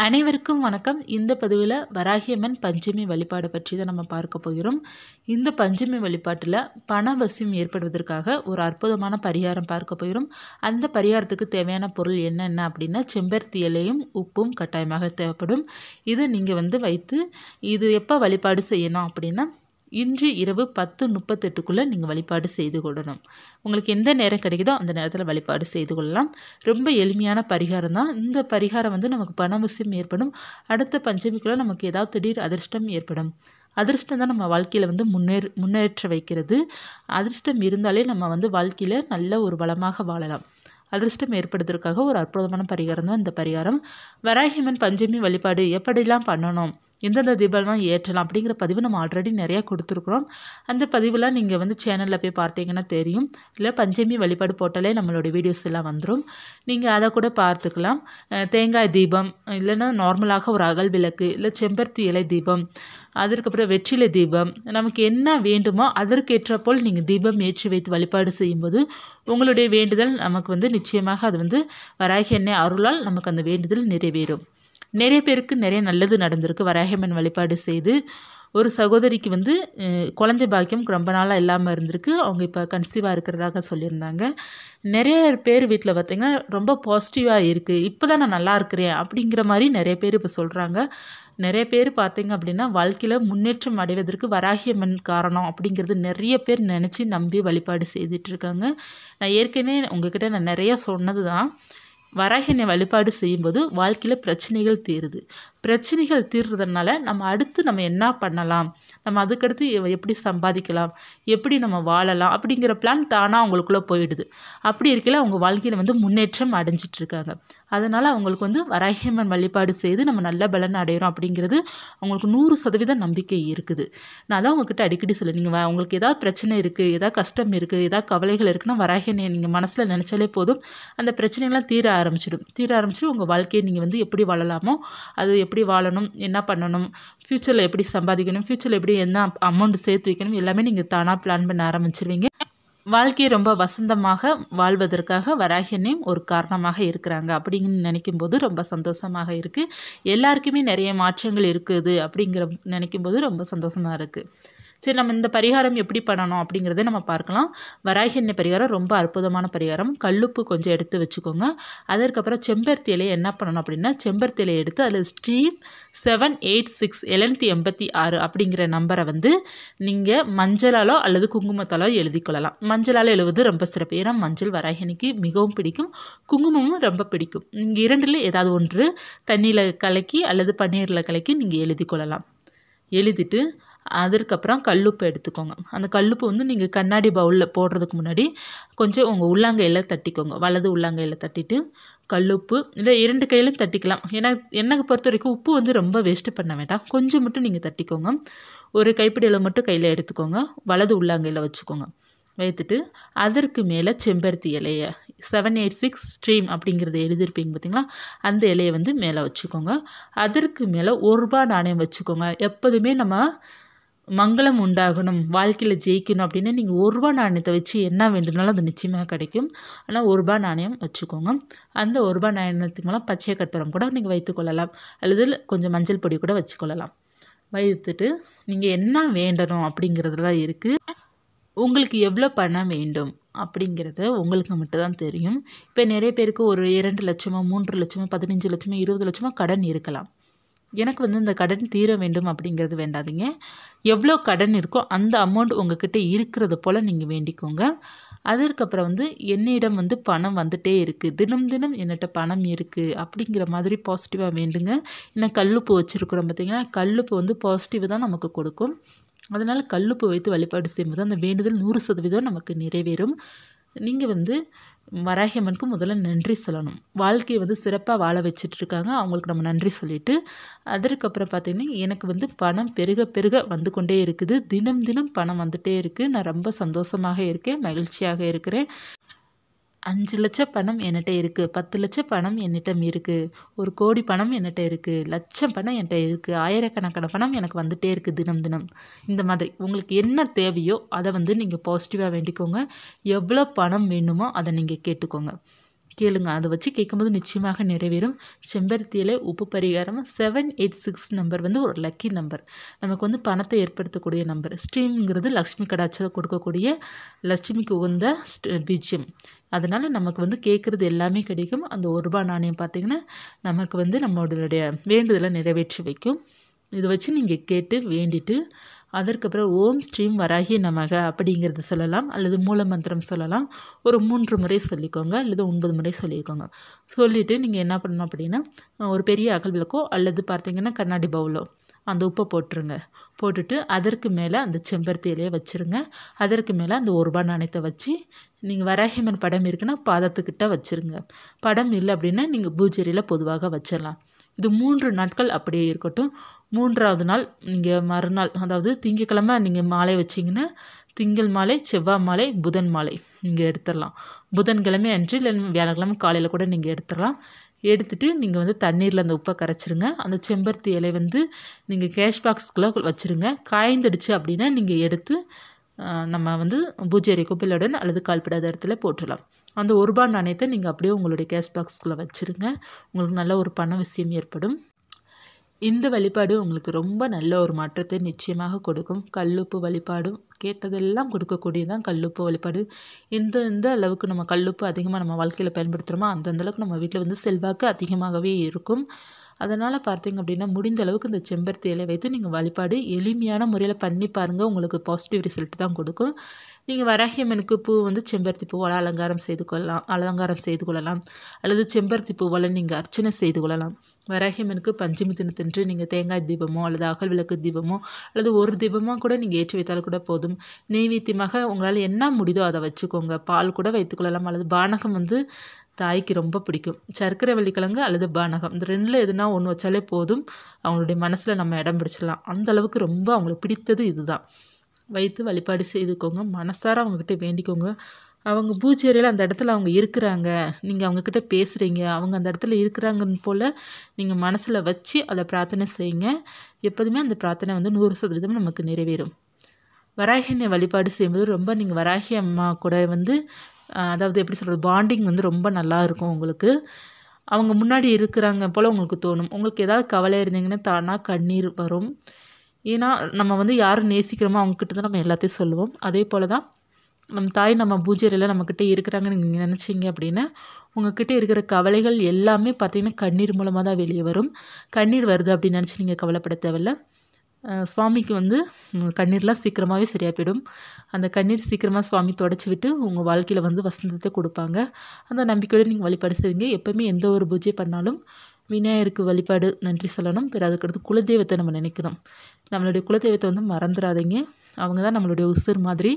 அனைவருக்கும் வணக்கம் இந்த பதிவில் வராகியம்மன் பஞ்சமி வழிபாடு பற்றி தான் நம்ம பார்க்க போகிறோம் இந்த பஞ்சமி வழிபாட்டில் பணவசியம் ஏற்படுவதற்காக ஒரு அற்புதமான பரிகாரம் பார்க்க போகிறோம் அந்த பரிகாரத்துக்கு தேவையான பொருள் என்னென்ன அப்படின்னா செம்பருத்தி இலையும் உப்பும் கட்டாயமாக தேவைப்படும் இதை நீங்கள் வந்து வைத்து இது எப்போ வழிபாடு செய்யணும் அப்படின்னா இன்று இரவு பத்து முப்பத்தெட்டுக்குள்ளே நீங்கள் வழிபாடு செய்து கொள்ளணும் உங்களுக்கு எந்த நேரம் கிடைக்குதோ அந்த நேரத்தில் வழிபாடு செய்து கொள்ளலாம் ரொம்ப எளிமையான பரிகாரம் தான் இந்த பரிகாரம் வந்து நமக்கு பணவசியம் ஏற்படும் அடுத்த பஞ்சமிக்குள்ளே நமக்கு ஏதாவது திடீர் அதிர்ஷ்டம் ஏற்படும் அதிர்ஷ்டம் தான் நம்ம வாழ்க்கையில் வந்து முன்னேற முன்னேற்ற வைக்கிறது அதிர்ஷ்டம் இருந்தாலே நம்ம வந்து வாழ்க்கையில் நல்ல ஒரு வளமாக வாழலாம் அதிர்ஷ்டம் ஏற்படுவதற்காக ஒரு அற்புதமான பரிகாரம் தான் இந்த பரிகாரம் வராகிமன் பஞ்சமி வழிபாடு எப்படிலாம் பண்ணணும் எந்தெந்த தீபம்லாம் ஏற்றலாம் அப்படிங்கிற பதிவு நம்ம ஆல்ரெடி நிறையா கொடுத்துருக்குறோம் அந்த பதிவுலாம் நீங்கள் வந்து சேனலில் போய் பார்த்தீங்கன்னா தெரியும் இல்லை பஞ்சமி வழிபாடு போட்டாலே நம்மளோட வீடியோஸ் எல்லாம் வந்துடும் நீங்கள் அதை கூட பார்த்துக்கலாம் அஹ் தேங்காய் தீபம் இல்லைன்னா நார்மலாக ஒரு அகல் விளக்கு இல்லை செம்பருத்தி இலை தீபம் அதற்கப்புறம் வெற்றிலை தீபம் நமக்கு என்ன வேண்டுமோ அதற்கேற்றப்போல் நீங்கள் தீபம் ஏற்றி வைத்து வழிபாடு செய்யும்போது உங்களுடைய வேண்டுதல் நமக்கு வந்து நிச்சயமாக அது வந்து வராகி எண்ணெய் அருளால் நமக்கு அந்த வேண்டுதல் நிறைவேறும் நிறைய பேருக்கு நிறைய நல்லது நடந்திருக்கு வராகியம்மன் வழிபாடு செய்து ஒரு சகோதரிக்கு வந்து அஹ், குழந்தை பாக்கியம் ரொம்ப நாளாக இல்லாமல் இருந்திருக்கு அவங்க இப்போ கன்சீவாக இருக்கிறதாக சொல்லியிருந்தாங்க நிறைய பேர் வீட்டில் பார்த்திங்கன்னா ரொம்ப பாசிட்டிவாக இருக்குது இப்போ தான் நான் நல்லா இருக்கிறேன் அப்படிங்கிற மாதிரி நிறைய பேர் இப்போ சொல்கிறாங்க நிறைய பேர் பார்த்தீங்க அப்படின்னா வாழ்க்கையில் முன்னேற்றம் அடைவதற்கு வராகியம்மன் காரணம் அப்படிங்கிறது நிறைய பேர் நினச்சி நம்பி வழிபாடு செய்துட்ருக்காங்க நான் ஏற்கனவே உங்ககிட்ட நான் நிறைய சொன்னது தான் வராகினை வழிபாடு செய்யும்போது வாழ்க்கையில் பிரச்சனைகள் தீருது பிரச்சனைகள் தீர்றதுனால நம்ம அடுத்து நம்ம என்ன பண்ணலாம் நம்ம அதுக்கடுத்து எ- எப்படி சம்பாதிக்கலாம் எப்படி நம்ம வாழலாம் அப்படிங்கிற பிளான் தானாக அவங்களுக்குள்ளே போயிடுது அப்படி இருக்கையில் அவங்க வாழ்க்கையில் வந்து முன்னேற்றம் அடைஞ்சிட்டு இருக்காங்க அதனால் அவங்களுக்கு வந்து வராகியம்மன் வழிபாடு செய்து நம்ம நல்ல பலன் அடைகிறோம் அப்படிங்கிறது அவங்களுக்கு நூறு சதவீதம் நம்பிக்கை இருக்குது நான் தான் உங்ககிட்ட அடிக்கடி சொல்ல நீங்கள் உங்களுக்கு ஏதாவது பிரச்சனை இருக்குது ஏதாவது கஷ்டம் இருக்குது ஏதாவது கவலைகள் இருக்குன்னா வராகியனை நீங்கள் மனசில் நினச்சாலே போதும் அந்த பிரச்சனைகள்லாம் தீர ஆரம்பிச்சிடும் தீர ஆரம்பிச்சு உங்கள் வாழ்க்கையை நீங்கள் வந்து எப்படி வாழலாமோ அது எப்படி வாழணும் என்ன பண்ணணும் ஃப்யூச்சரில் எப்படி சம்பாதிக்கணும் ஃப்யூச்சரில் எப்படி என்ன அமௌண்ட் சேர்த்து வைக்கணும் எல்லாமே நீங்கள் தானாக பிளான் பண்ண ஆரம்பிச்சிருவீங்க வாழ்க்கையை ரொம்ப வசந்தமாக வாழ்வதற்காக வராகியனையும் ஒரு காரணமாக இருக்கிறாங்க அப்படின்னு நினைக்கும் போது ரொம்ப சந்தோஷமாக இருக்குது எல்லாருக்குமே நிறைய மாற்றங்கள் இருக்குது அப்படிங்கிற நினைக்கும் போது ரொம்ப சந்தோஷமாக இருக்குது சரி நம்ம இந்த பரிகாரம் எப்படி பண்ணணும் அப்படிங்கிறத நம்ம பார்க்கலாம் வராகி எண்ணெய் பரிகாரம் ரொம்ப அற்புதமான பரிகாரம் கல்லுப்பு கொஞ்சம் எடுத்து வச்சுக்கோங்க அதற்கப்புறம் செம்பருத்தி இலையை என்ன பண்ணணும் அப்படின்னா செம்பருத்தி இலையை எடுத்து அதில் ஸ்ட்ரீம் செவன் எயிட் சிக்ஸ் எழுநூற்றி எண்பத்தி ஆறு அப்படிங்கிற நம்பரை வந்து நீங்கள் மஞ்சளாலோ அல்லது குங்குமத்தாலோ எழுதி கொள்ளலாம் மஞ்சளால் எழுவது ரொம்ப சிறப்பு ஏன்னா மஞ்சள் வராகினிக்கு மிகவும் பிடிக்கும் குங்குமமும் ரொம்ப பிடிக்கும் நீங்கள் இரண்டில் ஏதாவது ஒன்று தண்ணியில் கலக்கி அல்லது பன்னீரில் கலக்கி நீங்கள் எழுதி கொள்ளலாம் எழுதிட்டு அதற்கப்புறம் கல்லுப்பு எடுத்துக்கோங்க அந்த கல்லுப்பு வந்து நீங்கள் கண்ணாடி பவுலில் போடுறதுக்கு முன்னாடி கொஞ்சம் உங்கள் உள்ளங்கையில் தட்டிக்கோங்க வலது உள்ளங்கையில் தட்டிட்டு கல்லுப்பு இல்லை இரண்டு கையிலும் தட்டிக்கலாம் ஏன்னா எனக்கு பொறுத்த வரைக்கும் உப்பு வந்து ரொம்ப வேஸ்ட்டு பண்ண வேண்டாம் கொஞ்சம் மட்டும் நீங்கள் தட்டிக்கோங்க ஒரு கைப்பிடியில் மட்டும் கையில் எடுத்துக்கோங்க வலது உள்ளங்கையில் வச்சுக்கோங்க வைத்துட்டு அதற்கு மேலே செம்பருத்தி இலையை செவன் எயிட் சிக்ஸ் ஸ்ட்ரீம் அப்படிங்கிறத எழுதியிருப்பீங்க பார்த்தீங்களா அந்த இலையை வந்து மேலே வச்சுக்கோங்க அதற்கு மேலே ஒரு ரூபாய் நாணயம் வச்சுக்கோங்க எப்போதுமே நம்ம மங்களம் உண்டாகணும் வாழ்க்கையில் ஜெயிக்கணும் அப்படின்னு நீங்கள் ஒரு ரூபா நாணயத்தை வச்சு என்ன வேண்டுனாலும் அது நிச்சயமாக கிடைக்கும் ஆனால் ஒரு ரூபா நாணயம் வச்சுக்கோங்க அந்த ஒரு ரூபா நாணயத்துக்கு மேலே பச்சை கற்பூரம் கூட நீங்கள் வைத்துக்கொள்ளலாம் அல்லது கொஞ்சம் மஞ்சள் பொடி கூட வச்சுக்கொள்ளலாம் வைத்துட்டு நீங்கள் என்ன வேண்டணும் அப்படிங்கிறதுலாம் இருக்குது உங்களுக்கு எவ்வளோ பணம் வேண்டும் அப்படிங்கிறத உங்களுக்கு மட்டும்தான் தெரியும் இப்போ நிறைய பேருக்கு ஒரு இரண்டு லட்சமோ மூன்று லட்சமோ பதினஞ்சு லட்சமோ இருபது லட்சமோ கடன் இருக்கலாம் எனக்கு வந்து இந்த கடன் தீர வேண்டும் அப்படிங்கிறது வேண்டாதீங்க எவ்வளோ கடன் இருக்கோ அந்த அமௌண்ட் உங்ககிட்ட இருக்கிறது போல் நீங்கள் வேண்டிக்கோங்க அதற்கப்புறம் வந்து என்னிடம் வந்து பணம் வந்துட்டே இருக்குது தினம் தினம் என்னட்ட பணம் இருக்குது அப்படிங்கிற மாதிரி பாசிட்டிவாக வேண்டுங்க ஏன்னா கல்லுப்பு வச்சுருக்குறோம் பார்த்தீங்கன்னா கல்லுப்பு வந்து பாசிட்டிவ் தான் நமக்கு கொடுக்கும் அதனால் கல்லுப்பு வைத்து வழிபாடு செய்யும்போது அந்த வேண்டுதல் நூறு சதவீதம் நமக்கு நிறைவேறும் நீங்கள் வந்து வராகியம்மனுக்கு முதல்ல நன்றி சொல்லணும் வாழ்க்கையை வந்து சிறப்பாக வாழ வச்சுட்டு இருக்காங்க அவங்களுக்கு நம்ம நன்றி சொல்லிட்டு அதற்கப்புறம் பார்த்தீங்கன்னா எனக்கு வந்து பணம் பெருக பெருக வந்து கொண்டே இருக்குது தினம் தினம் பணம் வந்துட்டே இருக்குது நான் ரொம்ப சந்தோஷமாக இருக்கேன் மகிழ்ச்சியாக இருக்கிறேன் அஞ்சு லட்சம் பணம் என்கிட்ட இருக்குது பத்து லட்சம் பணம் என்னிடம் இருக்குது ஒரு கோடி பணம் என்கிட்ட இருக்குது லட்சம் பணம் என்கிட்ட இருக்குது ஆயிரக்கணக்கான பணம் எனக்கு வந்துட்டே இருக்குது தினம் தினம் இந்த மாதிரி உங்களுக்கு என்ன தேவையோ அதை வந்து நீங்கள் பாசிட்டிவாக வேண்டிக்கோங்க எவ்வளோ பணம் வேணுமோ அதை நீங்கள் கேட்டுக்கோங்க கேளுங்க அதை வச்சு கேட்கும்போது நிச்சயமாக நிறைவேறும் செம்பருத்தி இலை உப்பு பரிகாரம் செவன் எயிட் சிக்ஸ் நம்பர் வந்து ஒரு லக்கி நம்பர் நமக்கு வந்து பணத்தை ஏற்படுத்தக்கூடிய நம்பர் ஸ்ட்ரீம்ங்கிறது லக்ஷ்மி கடாட்சத்தை கொடுக்கக்கூடிய லட்சுமிக்கு உகந்த ஸ்ட்- பீஜ்யம் அதனால் நமக்கு வந்து கேட்குறது எல்லாமே கிடைக்கும் அந்த ஒரு ரூபாய் நாணயம் பார்த்திங்கன்னா நமக்கு வந்து நம்மளுடைய வேண்டுதலை நிறைவேற்றி வைக்கும் இதை வச்சு நீங்கள் கேட்டு வேண்டிட்டு அதற்கப்புறம் ஓம் ஸ்ரீம் வராகி நமக அப்படிங்கிறது சொல்லலாம் அல்லது மூல மந்திரம் சொல்லலாம் ஒரு மூன்று முறை சொல்லிக்கோங்க அல்லது ஒன்பது முறை சொல்லிக்கோங்க சொல்லிவிட்டு நீங்கள் என்ன பண்ணணும் அப்படின்னா ஒரு பெரிய அகல் விளக்கோ அல்லது பார்த்தீங்கன்னா கண்ணாடி பவுலோ அந்த உப்பை போட்டுருங்க போட்டுட்டு அதற்கு மேலே அந்த செம்பருத்தி இலையை வச்சுருங்க அதற்கு மேலே அந்த ஒரு ரூபாய் நாணயத்தை வச்சு நீங்கள் வராகிமன் படம் இருக்குன்னா பாதத்துக்கிட்ட வச்சுருங்க படம் இல்லை அப்படின்னா நீங்கள் பூஜையில் பொதுவாக வச்சிடலாம் இது மூன்று நாட்கள் அப்படியே இருக்கட்டும் மூன்றாவது நாள் நீங்கள் மறுநாள் அதாவது திங்கக்கிழமை நீங்கள் மாலை வச்சிங்கன்னா திங்கள் மாலை செவ்வாய் மாலை புதன் மாலை நீங்கள் எடுத்துடலாம் புதன்கிழமை அன்று இல்லை வியாழக்கிழமை காலையில் கூட நீங்கள் எடுத்துடலாம் எடுத்துட்டு நீங்கள் வந்து தண்ணீரில் அந்த உப்பை கரைச்சிருங்க அந்த செம்பருத்தி இலை வந்து நீங்கள் கேஷ் பாக்ஸ்குள்ளே வச்சுருங்க காய்ந்துடுச்சு அப்படின்னா நீங்கள் எடுத்து ஆஹ், நம்ம வந்து பூஜை அறை குப்பையுடன் அல்லது கால்படாத இடத்துல போட்டுடலாம் அந்த ஒரு ரூபாய் நாணயத்தை நீங்கள் அப்படியே உங்களுடைய கேஷ் பாக்ஸ்குள்ளே வச்சுருங்க உங்களுக்கு நல்ல ஒரு பண விஷயம் ஏற்படும் இந்த வழிபாடு உங்களுக்கு ரொம்ப நல்ல ஒரு மாற்றத்தை நிச்சயமாக கொடுக்கும் கல்லுப்பு வழிபாடும் கேட்டதெல்லாம் கொடுக்கக்கூடியதான் கல்லுப்பு வழிபாடு எந்த எந்த அளவுக்கு நம்ம கல்லுப்பு அதிகமாக நம்ம வாழ்க்கையில் பயன்படுத்துகிறோமோ அந்தந்த அளவுக்கு நம்ம வீட்டில் வந்து செல்வாக்கு அதிகமாகவே இருக்கும் அதனால் பார்த்தீங்க அப்படின்னா முடிந்த அளவுக்கு இந்த செம்பருத்தி இலை வைத்து நீங்கள் வழிபாடு எளிமையான முறையில் பண்ணி பாருங்கள் உங்களுக்கு பாசிட்டிவ் ரிசல்ட் தான் கொடுக்கும் நீங்கள் வராகியம்மனுக்கு பூ வந்து செம்பருத்தி பூவால் அலங்காரம் செய்து கொள்ளலாம் அலங்காரம் செய்து கொள்ளலாம் அல்லது செம்பருத்தி பூவால் நீங்கள் அர்ச்சனை செய்து கொள்ளலாம் வராகியம்மனுக்கு பஞ்சமி தினத்தன்று நீங்கள் தேங்காய் தீபமோ அல்லது அகல் விளக்கு தீபமோ அல்லது ஒரு தீபமாக கூட நீங்கள் ஏற்றி வைத்தால் கூட போதும் நெய்வேத்தியமாக உங்களால் என்ன முடியுதோ அதை வச்சுக்கோங்க பால் கூட வைத்துக்கொள்ளலாம் அல்லது பானகம் வந்து தாய்க்கு ரொம்ப பிடிக்கும் சர்க்கரை வள்ளிக்கிழங்கு அல்லது பானகம் இந்த ரெண்டில் எதுனா ஒன்று வச்சாலே போதும் அவங்களுடைய மனசில் நம்ம இடம் பிடிச்சிடலாம் அந்த அளவுக்கு ரொம்ப அவங்களுக்கு பிடித்தது இதுதான் வைத்து வழிபாடு செய்துக்கோங்க மனசார அவங்கக்கிட்ட வேண்டிக்கோங்க அவங்க பூஜை அறையில் அந்த இடத்துல அவங்க இருக்கிறாங்க நீங்கள் அவங்கக்கிட்ட பேசுகிறீங்க அவங்க அந்த இடத்துல இருக்கிறாங்கன்னு போல் நீங்கள் மனசில் வச்சு அதை பிரார்த்தனை செய்யுங்க எப்போதுமே அந்த பிரார்த்தனை வந்து நூறு சதவீதம் நமக்கு நிறைவேறும் வராகினை வழிபாடு செய்யும்போது ரொம்ப நீங்கள் வராகி அம்மா கூட வந்து ஆஹ், அதாவது எப்படி சொல்கிறது பாண்டிங் வந்து ரொம்ப நல்லா இருக்கும் உங்களுக்கு அவங்க முன்னாடி இருக்கிறாங்க போல் உங்களுக்கு தோணும் உங்களுக்கு ஏதாவது கவலை இருந்தீங்கன்னா தானாக கண்ணீர் வரும் ஏன்னா நம்ம வந்து யார் நேசிக்கிறோமோ அவங்கக்கிட்ட தான் நம்ம எல்லாத்தையும் சொல்லுவோம் அதே போல் தான் நம்ம தாய் நம்ம பூஜையில் நம்மக்கிட்ட இருக்கிறாங்கன்னு நீங்கள் நினச்சிங்க அப்படின்னா உங்ககிட்ட இருக்கிற கவலைகள் எல்லாமே பார்த்தீங்கன்னா கண்ணீர் மூலமாக தான் வெளியே வரும் கண்ணீர் வருது அப்படின்னு நினச்சி நீங்கள் கவலைப்பட தேவையில்ல அஹ் சுவாமிக்கு வந்து ம், கண்ணீர்லாம் சீக்கிரமாகவே சரியாக போயிடும் அந்த கண்ணீர் சீக்கிரமாக சுவாமி தொடச்சி விட்டு உங்கள் வாழ்க்கையில் வந்து வசந்தத்தை கொடுப்பாங்க அந்த நம்பிக்கையோடு நீங்கள் வழிபாடு செய்வீங்க எப்போவுமே எந்த ஒரு பூஜை பண்ணாலும் விநாயகருக்கு வழிபாடு நன்றி சொல்லணும் பிற அதுக்கடுத்து குலதெய்வத்தை நம்ம நினைக்கணும் நம்மளுடைய குலதெய்வத்தை வந்து மறந்துடாதீங்க அவங்க தான் நம்மளுடைய உசுர் மாதிரி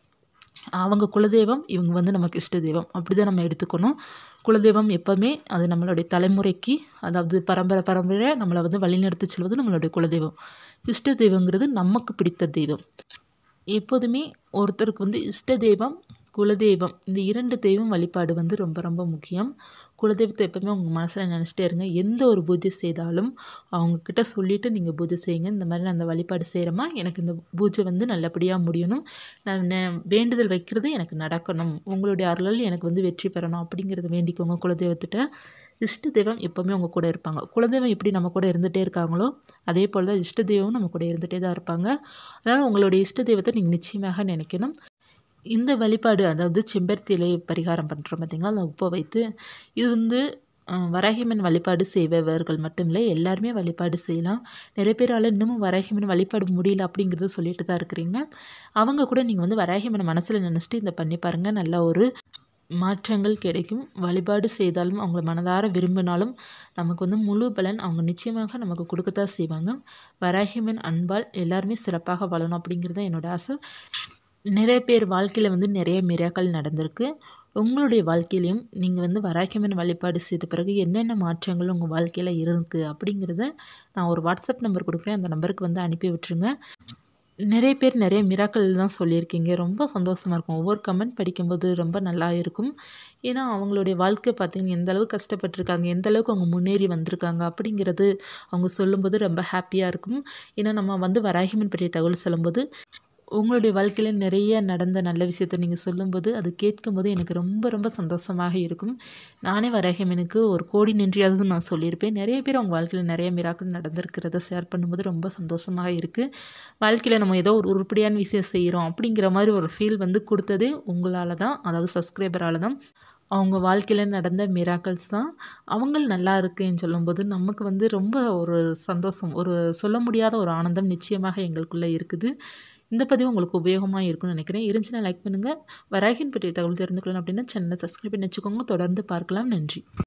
அவங்க குலதெய்வம் இவங்க வந்து நமக்கு இஷ்ட தெய்வம் அப்படி தான் நம்ம எடுத்துக்கணும் குலதெய்வம் எப்போவுமே அது நம்மளுடைய தலைமுறைக்கு அதாவது பரம்பரை பரம்பரை நம்மளை வந்து வழிநடத்தி செல்வது நம்மளுடைய குலதெய்வம் இஷ்ட தெய்வங்கிறது நமக்கு பிடித்த தெய்வம் எப்போதுமே ஒருத்தருக்கு வந்து இஷ்ட தெய்வம் குலதெய்வம் இந்த இரண்டு தெய்வம் வழிபாடு வந்து ரொம்ப ரொம்ப முக்கியம் குலதெய்வத்தை எப்பவுமே உங்கள் மனசில் நினச்சிட்டே இருங்க எந்த ஒரு பூஜை செய்தாலும் அவங்கக்கிட்ட சொல்லிவிட்டு நீங்கள் பூஜை செய்யுங்க இந்த மாதிரி நான் அந்த வழிபாடு செய்கிறேம்மா எனக்கு இந்த பூஜை வந்து நல்லபடியாக முடியணும் நான் நெ- வேண்டுதல் வைக்கிறது எனக்கு நடக்கணும் உங்களுடைய அருளால் எனக்கு வந்து வெற்றி பெறணும் அப்படிங்கிறத வேண்டிக்கோங்க குலதெய்வத்திட்ட இஷ்ட தெய்வம் எப்போவுமே உங்கள் கூட இருப்பாங்க குலதெய்வம் எப்படி நம்ம கூட இருந்துகிட்டே இருக்காங்களோ அதே போல் தான் இஷ்ட தெய்வமும் நம்ம கூட இருந்துகிட்டே தான் இருப்பாங்க அதனால் உங்களுடைய இஷ்ட தெய்வத்தை நீங்கள் நிச்சயமாக நினைக்கணும் இந்த வழிபாடு அதாவது செம்பருத்தி இலை பரிகாரம் பண்ணுறோம் பார்த்தீங்களா அந்த உப்பை வைத்து இது வந்து அஹ், வராகியம்மன் வழிபாடு செய்பவர்கள் மட்டும் இல்லை எல்லாருமே வழிபாடு செய்யலாம் நிறைய பேரால் இன்னமும் வராகியம்மன் வழிபாடு முடியல அப்படிங்கிறத சொல்லிட்டு தான் இருக்கிறீங்க அவங்க கூட நீங்கள் வந்து வராகியம்மன் மனசில் நினச்சிட்டு இந்த பண்ணி பாருங்கள் நல்ல ஒரு மாற்றங்கள் கிடைக்கும் வழிபாடு செய்தாலும் அவங்கள மனதார விரும்பினாலும் நமக்கு வந்து முழு பலன் அவங்க நிச்சயமாக நமக்கு கொடுக்கத்தான் செய்வாங்க வராகியம்மன் அன்பால் எல்லாருமே சிறப்பாக வாழணும் அப்படிங்கிறது தான் என்னோட ஆசை நிறைய பேர் வாழ்க்கையில் வந்து நிறைய மிராக்கள் நடந்திருக்கு உங்களுடைய வாழ்க்கையிலையும் நீங்கள் வந்து வராக்கியம்மன் வழிபாடு செய்த பிறகு என்னென்ன மாற்றங்கள் உங்கள் வாழ்க்கையில் இருக்குது அப்படிங்கிறத நான் ஒரு வாட்ஸ்அப் நம்பர் கொடுக்குறேன் அந்த நம்பருக்கு வந்து அனுப்பி விட்டுருங்க நிறைய பேர் நிறைய மிராக்கள் தான் சொல்லியிருக்கீங்க ரொம்ப சந்தோஷமாக இருக்கும் ஒவ்வொரு கமெண்ட் படிக்கும்போது ரொம்ப நல்லா இருக்கும் ஏன்னா அவங்களுடைய வாழ்க்கை பார்த்தீங்கன்னா எந்த அளவுக்கு கஷ்டப்பட்டிருக்காங்க எந்த அளவுக்கு அவங்க முன்னேறி வந்திருக்காங்க அப்படிங்கிறது அவங்க சொல்லும்போது ரொம்ப ஹாப்பியாக இருக்கும் ஏன்னா நம்ம வந்து வராகிமன் பற்றிய தகவல் சொல்லும்போது உங்களுடைய வாழ்க்கையில் நிறைய நடந்த நல்ல விஷயத்த நீங்கள் சொல்லும்போது அது கேட்கும்போது எனக்கு ரொம்ப ரொம்ப சந்தோஷமாக இருக்கும் நானே வராகியம்மனுக்கு ஒரு கோடி நன்றியாவது நான் சொல்லியிருப்பேன் நிறைய பேர் அவங்க வாழ்க்கையில் நிறைய மிராக்கள் நடந்திருக்கிறத ஷேர் பண்ணும்போது ரொம்ப சந்தோஷமாக இருக்குது வாழ்க்கையில் நம்ம ஏதோ ஒரு உருப்படியான விஷயம் செய்கிறோம் அப்படிங்கிற மாதிரி ஒரு ஃபீல் வந்து கொடுத்ததே உங்களால் தான் அதாவது சப்ஸ்கிரைபரால் தான் அவங்க வாழ்க்கையில் நடந்த மிராக்கல்ஸ் தான் அவங்க நல்லா இருக்குன்னு சொல்லும்போது நமக்கு வந்து ரொம்ப ஒரு சந்தோஷம் ஒரு சொல்ல முடியாத ஒரு ஆனந்தம் நிச்சயமாக எங்களுக்குள்ளே இருக்குது இந்த பதிவு உங்களுக்கு உபயோகமாக இருக்கும்னு நினைக்கிறேன் இருந்துச்சுன்னா லைக் பண்ணுங்கள் வராகின் பற்றிய தகவல் தெரிந்துக்கணும் அப்படின்னா சேனலை சப்ஸ்கிரைப் பண்ணி வச்சுக்கோங்க தொடர்ந்து பார்க்கலாம் நன்றி